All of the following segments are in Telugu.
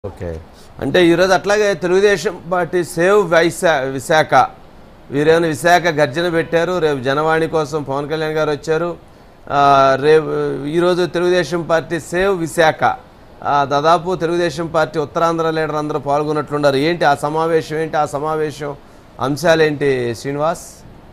ఓకే అంటే ఈరోజు అట్లాగే తెలుగుదేశం పార్టీ సేవ్ వైశా విశాఖ వీరేమైనా విశాఖ గర్జన పెట్టారు రేపు జనవాణి కోసం పవన్ కళ్యాణ్ గారు వచ్చారు ఆ, రేపు ఈరోజు తెలుగుదేశం పార్టీ సేవ్ విశాఖ ఆ, దాదాపు తెలుగుదేశం పార్టీ ఉత్తరాంధ్ర లీడర్ అందరూ పాల్గొన్నట్లున్నారు ఏంటి ఆ సమావేశం ఏంటి ఆ సమావేశం అంశాలేంటి శ్రీనివాస్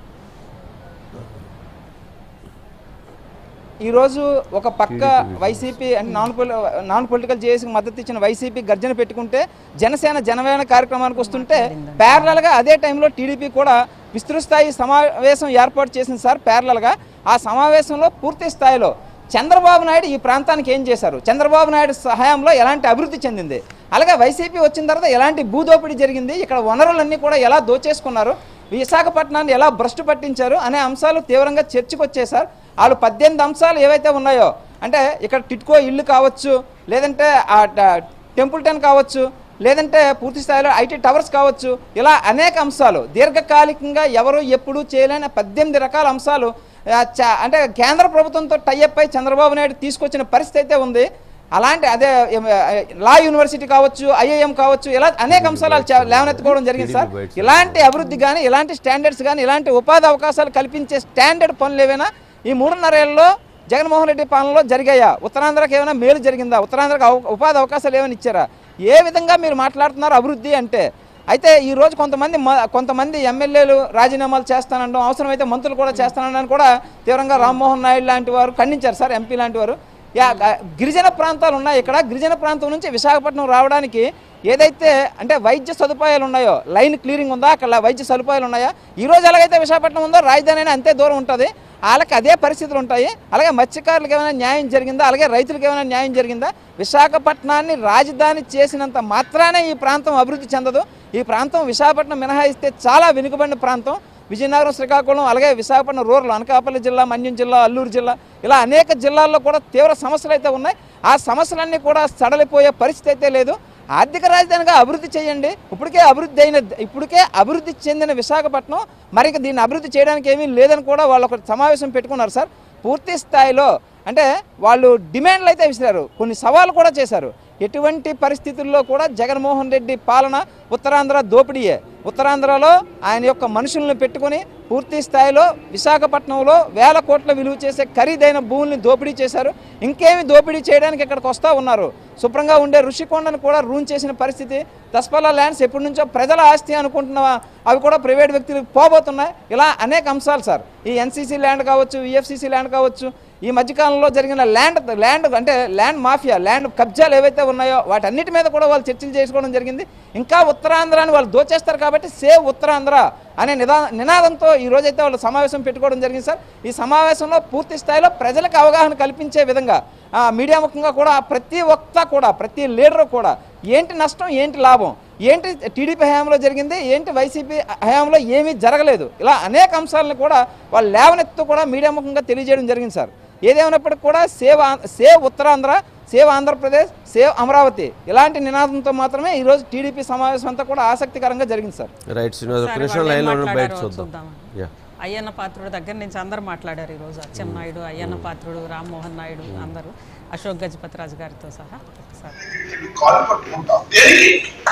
ఈరోజు ఒక పక్క వైసీపీ అంటే నాన్ పొలి నాన్ పొలిటికల్ జేఏసీకి మద్దతు ఇచ్చిన వైసీపీ గర్జన పెట్టుకుంటే జనసేన జనవేన కార్యక్రమానికి వస్తుంటే ప్యారలల్గా అదే టైంలో టీడీపీ కూడా విస్తృత స్థాయి సమావేశం ఏర్పాటు చేసింది సార్ ప్యారలల్గా ఆ సమావేశంలో పూర్తి స్థాయిలో చంద్రబాబు నాయుడు ఈ ప్రాంతానికి ఏం చేశారు చంద్రబాబు నాయుడు సహాయంలో ఎలాంటి అభివృద్ధి చెందింది అలాగే వైసీపీ వచ్చిన తర్వాత ఎలాంటి భూదోపిడీ జరిగింది ఇక్కడ వనరులన్నీ కూడా ఎలా దోచేసుకున్నారు విశాఖపట్నాన్ని ఎలా భ్రష్టు పట్టించారు అనే అంశాలు తీవ్రంగా చర్చకు వచ్చాయి సార్ వాళ్ళు పద్దెనిమిది అంశాలు ఏవైతే ఉన్నాయో అంటే ఇక్కడ టిట్కో ఇల్లు కావచ్చు లేదంటే ఆ ట- టెంపుల్ టెన్ కావచ్చు లేదంటే పూర్తి స్థాయిలో ఐటీ టవర్స్ కావచ్చు ఇలా అనేక అంశాలు దీర్ఘకాలికంగా ఎవరు ఎప్పుడు చేయలేని పద్దెనిమిది రకాల అంశాలు ఆ, చ- అంటే కేంద్ర ప్రభుత్వంతో టైఅప్ అయి చంద్రబాబు నాయుడు తీసుకొచ్చిన పరిస్థితి అయితే ఉంది అలాంటి అదే ఏం, లా యూనివర్సిటీ కావచ్చు ఐఐఎం కావచ్చు ఇలా అనేక అంశాలు వాళ్ళు చ- లేవనెత్తుకోవడం జరిగింది సార్ ఇలాంటి అభివృద్ధి కానీ ఇలాంటి స్టాండర్డ్స్ కానీ ఇలాంటి ఉపాధి అవకాశాలు కల్పించే స్టాండర్డ్ పనులు ఏవైనా ఈ మూడున్నరేళ్లలో జగన్మోహన్ రెడ్డి పాలనలో జరిగాయా ఉత్తరాంధ్రకి ఏమైనా మేలు జరిగిందా ఉత్తరాంధ్రకు అవ- ఉపాధి అవకాశాలు ఏమైనా ఇచ్చారా ఏ విధంగా మీరు మాట్లాడుతున్నారు అభివృద్ధి అంటే అయితే ఈ రోజు కొంతమంది మ- కొంతమంది ఎమ్మెల్యేలు రాజీనామాలు చేస్తానడం అవసరమైతే మంత్రులు కూడా చేస్తానని కూడా తీవ్రంగా రామ్మోహన్ నాయుడు లాంటి వారు ఖండించారు సార్ ఎంపీ లాంటి వారు యా గ- గిరిజన ప్రాంతాలు ఉన్నాయి ఇక్కడ గిరిజన ప్రాంతం నుంచి విశాఖపట్నం రావడానికి ఏదైతే అంటే వైద్య సదుపాయాలు ఉన్నాయో లైన్ క్లియరింగ్ ఉందా అక్కడ వైద్య సదుపాయాలు ఉన్నాయా ఈ రోజు ఎలాగైతే విశాఖపట్నం ఉందో రాజధాని అయినా అంతే దూరం ఉంటుంది వాళ్ళకి అదే పరిస్థితులు ఉంటాయి అలాగే మత్స్యకారులకు ఏమైనా న్యాయం జరిగిందా అలాగే రైతులకు ఏమైనా న్యాయం జరిగిందా విశాఖపట్నాన్ని రాజధాని చేసినంత మాత్రానే ఈ ప్రాంతం అభివృద్ధి చెందదు ఈ ప్రాంతం విశాఖపట్నం మినహాయిస్తే చాలా వెనుకబడిన ప్రాంతం విజయనగరం శ్రీకాకుళం అలాగే విశాఖపట్నం రూరల్ అనకాపల్లి జిల్లా మన్యం జిల్లా అల్లూరు జిల్లా ఇలా అనేక జిల్లాల్లో కూడా తీవ్ర సమస్యలు అయితే ఉన్నాయి ఆ సమస్యలన్నీ కూడా సడలిపోయే పరిస్థితి అయితే లేదు ఆర్థిక రాజధానిగా అభివృద్ధి చేయండి ఇప్పటికే అభివృద్ధి అయిన ఇప్పటికే అభివృద్ధి చెందిన విశాఖపట్నం మరి ఇక దీన్ని అభివృద్ధి చేయడానికి ఏమీ లేదని కూడా వాళ్ళు ఒక సమావేశం పెట్టుకున్నారు సార్ పూర్తి స్థాయిలో అంటే వాళ్ళు డిమాండ్లు అయితే విసిరారు కొన్ని సవాళ్ళు కూడా చేశారు ఎటువంటి పరిస్థితుల్లో కూడా జగన్మోహన్ రెడ్డి పాలన ఉత్తరాంధ్ర దోపిడీయే ఉత్తరాంధ్రలో ఆయన యొక్క మనుషులను పెట్టుకొని పూర్తి స్థాయిలో విశాఖపట్నంలో వేల కోట్ల విలువ చేసే ఖరీదైన భూముల్ని దోపిడీ చేశారు ఇంకేమి దోపిడీ చేయడానికి ఇక్కడికి వస్తూ ఉన్నారు శుభ్రంగా ఉండే ఋషికొండను కూడా రూన్ చేసిన పరిస్థితి దస్పల్లా ల్యాండ్స్ ఎప్పటి నుంచో ప్రజల ఆస్తి అనుకుంటున్న అవి కూడా ప్రైవేట్ వ్యక్తులకు పోబోతున్నాయి ఇలా అనేక అంశాలు సార్ ఈ ఎన్సీసీ ల్యాండ్ కావచ్చు విఎఫ్సిసి ల్యాండ్ కావచ్చు ఈ మధ్యకాలంలో జరిగిన ల్యాండ్ ల్యాండ్ అంటే ల్యాండ్ మాఫియా ల్యాండ్ కబ్జాలు ఏవైతే ఉన్నాయో వాటన్నిటి మీద కూడా వాళ్ళు చర్చలు చేసుకోవడం జరిగింది ఇంకా ఉత్తరాంధ్రాన్ని వాళ్ళు దోచేస్తారు కాబట్టి సేవ్ ఉత్తరాంధ్ర అనే నిదా నినాదంతో ఈ రోజైతే వాళ్ళు సమావేశం పెట్టుకోవడం జరిగింది సార్ ఈ సమావేశంలో పూర్తి స్థాయిలో ప్రజలకు అవగాహన కల్పించే విధంగా ఆ, మీడియా ముఖంగా కూడా ప్రతి ఒక్క కూడా ప్రతి లీడర్ కూడా ఏంటి నష్టం ఏంటి లాభం ఏంటి టీడీపీ హయాంలో జరిగింది ఏంటి వైసీపీ హయాంలో ఏమీ జరగలేదు ఇలా అనేక అంశాలను కూడా వాళ్ళు లేవనెత్తు కూడా మీడియా ముఖంగా తెలియజేయడం జరిగింది సార్ ఏదేమైనప్పటికీ కూడా సేవ్ ఆ- save Uttarandhra save Andhra Pradesh save Amaravati ఇలాంటి నినాదంతో మాత్రమే ఈరోజు టీడీపీ సమావేశం అంతా కూడా ఆసక్తికరంగా జరిగింది సార్ రైట్ శ్రీనివాస్ ఒక సరే, నిమిషం వాళ్ళు ఏం లైన్లో ఉండి బయట మాట్లాడారో చూద్దాం చూద్దామా? యా అయ్యన్న పాత్రుడు దగ్గర నుంచి అందరు మాట్లాడారు ఈరోజు అచ్చెన్నాయుడు అయ్యన్న పాత్రుడు రామ్మోహన్ నాయుడు అందరూ అశోక్ గజపతిరాజు గారితో సహా ఒకసారి కాలు పట్టుకుంటాం దేనికి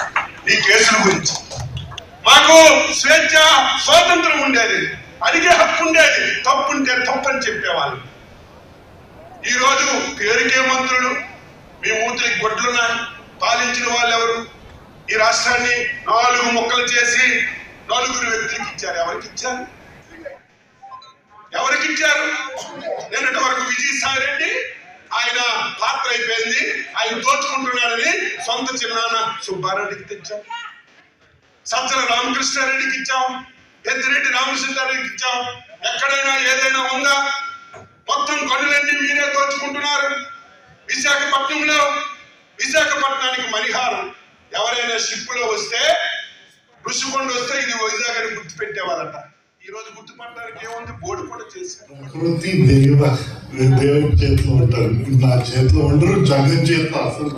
ఈ కేసుల గురించి మాకు స్వేచ్ఛ స్వాతంత్రం ఉండేది అడిగే హక్కు ఉండేది తప్పుంటే తప్పని చెప్పేవాళ్ళు ఈ రోజు పేరుకే మంత్రులు మీ మూతులకి గొడ్లున్నాయి పాలించిన వాళ్ళు ఎవరు ఈ రాష్ట్రాన్ని నాలుగు ముక్కలు చేసి నలుగురు వ్యక్తులకు ఇచ్చారు ఎవరికి ఇచ్చారు ఎవరికి ఇచ్చారు నిన్నటి వరకు విజయసాయి రెడ్డి ఆయన పాత్ర అయిపోయింది ఆయన దోచుకుంటున్నాడని సొంత చిన్నాన్న సుబ్బారెడ్డికి తెచ్చాం సజ్జల రామకృష్ణారెడ్డికి ఇచ్చాం పెద్దిరెడ్డి రామకృష్ణారెడ్డికి ఇచ్చాం ఎక్కడైనా ఏదైనా ఉందా మొత్తం కనులన్నీ మీరే దోచుకుంటున్నారు విశాఖపట్నంలో విశాఖపట్నానికి మణిహారం ఎవరైనా షిప్పులో వస్తే ఋషికొండ వస్తే ఇది వైజాగ్ అని గుర్తు పెట్టేవారట ఈ రోజు గుర్తుపట్టడానికి ఏముంది బోర్డు కూడా చేశారు ప్రకృతి దేవ దేవుడి చేతిలో ఉంటారు నా చేతిలో ఉండరు జగన్ చేతిలో అసలు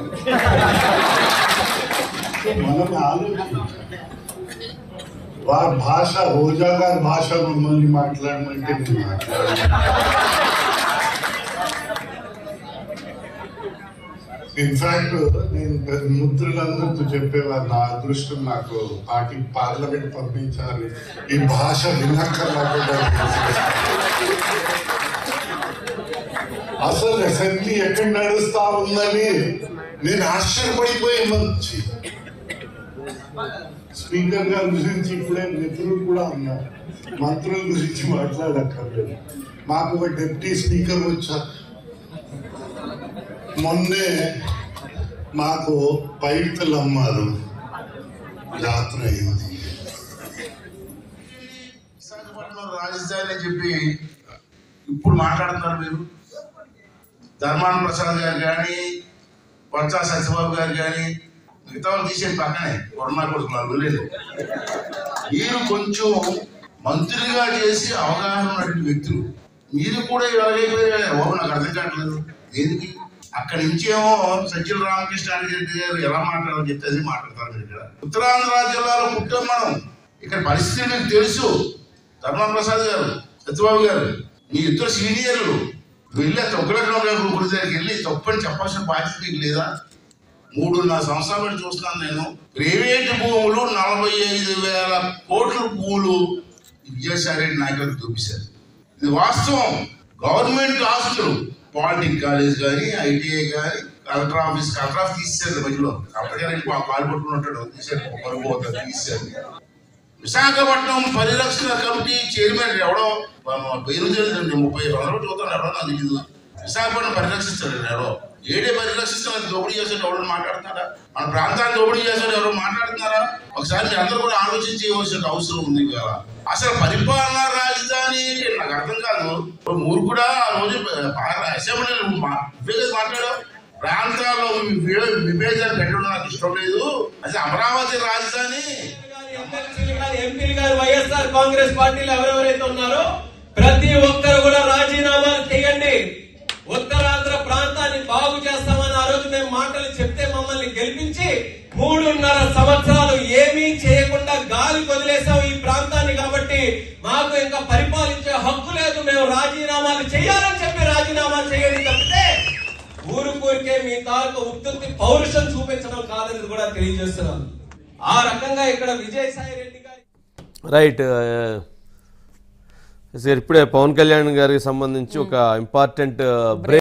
మనం ఆలోచించాలి వారి భాష రోజా గారి భాష మమ్మల్ని మాట్లాడమంటే నేను మాట్లాడను ఇన్ఫాక్ట్ నేను ముద్రలందరితో చెప్పేవారు నా అదృష్టం నాకు పార్టీ పార్లమెంట్ పంపించాలి ఈ భాష వినక్కర్లేకుండా అసలు అసెంబ్లీ ఎక్కడ నడుస్తా ఉందని నేను ఆశ్చర్యపడిపోయి మంచి స్పీకర్ గారి గురించి ఇప్పుడే మిత్రులు కూడా ఉన్నారు మంత్రుల గురించి మాట్లాడక్కర్లేదు మాకు ఒక డిప్యూటీ స్పీకర్ వచ్చారు మొన్నే మాకు పైడితలు అమ్మారు యాత్ర అయింది విశాఖపట్నం రాజధాని అని చెప్పి ఇప్పుడు మాట్లాడుతున్నారు మీరు ధర్మాన ప్రసాద్ గారు కానీ బొత్స సత్యబాబు గారు కానీ మిగతా వాళ్ళు తీసేది పక్కనే కొరమా కొడుతున్నారు లేదు మీరు కొంచెం మంత్రిగా చేసి అవగాహన ఉన్నటువంటి వ్యక్తులు మీరు కూడా ఇలాగైపోయారు బాబు నాకు అర్థం కావట్లేదు దేనికి అక్కడి నుంచేమో సజ్జల రామకృష్ణ రెడ్డి గారు ఎలా మాట్లాడాలో చెప్తే అది మాట్లాడతారు మీరు ఇక్కడ ఉత్తరాంధ్ర జిల్లాలో పుట్టాం మనం ఇక్కడ పరిస్థితి మీకు తెలుసు ధర్మా ప్రసాద్ గారు సత్యబాబు గారు మీ ఇద్దరు సీనియర్లు వెళ్ళి తొక్కలెక్కడ గురి దగ్గరికి వెళ్ళి తప్పని చెప్పాల్సిన బాధ్యత మీకు లేదా మూడున్నర సంవత్సరాల నుంచి చూస్తున్నాను నేను ప్రైవేటు భూములు నలభై ఐదు వేల కోట్ల భూములు విజయసాయి రెడ్డి నాయకులకు చూపించారు ఇది వాస్తవం గవర్నమెంట్ ఆస్తులు పాలిటెక్ కాలేజ్ కానీ ఐటీఐ కానీ కలెక్టర్ ఆఫీస్ కలెక్టర్ ఆఫీస్ తీసేశారు మధ్యలో కలెక్టర్ గారు ఇంకో కాలు పట్టుకుని ఉంటాడు తీసారు పరుగు అవుతారు తీసేశారు విశాఖపట్నం పరిరక్షణ కమిటీ చైర్మన్ ఎవడో మా పేరు తెలియదు ముప్పై వందలు చూస్తాను ఎవడో నాకు తెలియదు విశాఖపట్నం పరిరక్షిస్తాడు ఎవడో ఏడే పరిరక్షిస్తాను దోపిడీ చేసాడు ఎవడో మాట్లాడుతున్నారా మన ప్రాంతాన్ని దోపిడీ చేసాడు ఎవరో మాట్లాడుతున్నారా ఒకసారి మీరు అందరూ కూడా ఆలోచించవలసిన అవసరం ఉంది ఇవాళ అసలు పరిపాలనా రాజధాని అంటే నాకు అర్థం కాదు ఓ మూర్ఖుడా ఆ రోజు పార్ల- అసెంబ్లీలో మా- ఇవే కదా మాట్లాడావు ప్రాంతాల్లో విభే- విభేదాలు పెట్టడం నాకు ఇష్టం లేదు అసలు అమరావతి రాజధాని ఎమ్మెల్సీలు గారు, ఎంపీలు గారు వైఎస్ఆర్ కాంగ్రెస్ పార్టీలో ఎవరెవరైతే ఉన్నారో ప్రతి ఒక్కరు కూడా రాజీనామాలు చేయండి ఉత్తరాంధ్ర ప్రాంతాన్ని బాగు చేస్తామని ఆ రోజు మేము మాటలు చెప్తే మమ్మల్ని గెలిపించి మూడున్నర సంవత్సరాలు ఏమీ చేయకుండా గాలి వదిలేసాం ఈ ప్రాంతాన్ని కాబట్టి మాకు ఇంకా పరిపాలించే హక్కు లేదు మేము రాజీనామాలు చేయాలని చెప్పి రాజీనామా చేయండి తప్పితే ఊరుకూరికే మీ తాలూకు ఉత్పత్తి పౌరుషం చూపించడం కాదని కూడా తెలియజేస్తున్నాను ఆ రకంగా ఇక్కడ విజయసాయి రెడ్డి గారి రైట్ సార్ ఇప్పుడే పవన్ కళ్యాణ్ గారికి సంబంధించి ఒక ఇంపార్టెంట్ బ్రేక్